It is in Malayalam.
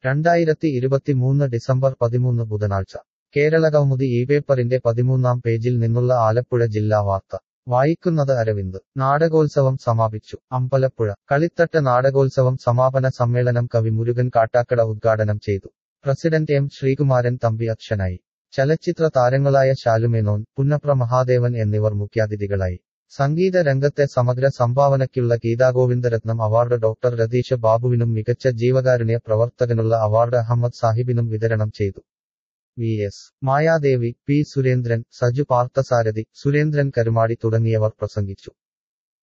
രണ്ടായിരത്തി ഇരുപത്തിമൂന്ന് ഡിസംബർ പതിമൂന്ന് ബുധനാഴ്ച കേരളകൗമുദി ഈ പേപ്പറിന്റെ പതിമൂന്നാം പേജിൽ നിന്നുള്ള ആലപ്പുഴ ജില്ലാ വാർത്ത വായിക്കുന്നത് അരവിന്ദ് നാടകോത്സവം സമാപിച്ചു അമ്പലപ്പുഴ കളിത്തട്ട് നാടകോത്സവം സമാപന സമ്മേളനം കവി മുരുകൻ കാട്ടാക്കട ഉദ്ഘാടനം ചെയ്തു പ്രസിഡന്റ് എം ശ്രീകുമാരൻ തമ്പി അധ്യക്ഷനായി ചലച്ചിത്ര താരങ്ങളായ ശാലുമേനോൻ പുന്നപ്ര മഹാദേവൻ എന്നിവർ മുഖ്യാതിഥികളായി സംഗീത രംഗത്തെ സമഗ്ര സംഭാവനയ്ക്കുള്ള ഗീതാഗോവിന്ദരത്നം അവാർഡ് ഡോക്ടർ രതീഷ് ബാബുവിനും മികച്ച ജീവകാരുണ്യ പ്രവർത്തകനുള്ള അവാർഡ് അഹമ്മദ് സാഹിബിനും വിതരണം ചെയ്തു V S Mayadevi P Surendran Saju Parthasarathy Surendran Karumady തുടങ്ങിയവർ പ്രസംഗിച്ചു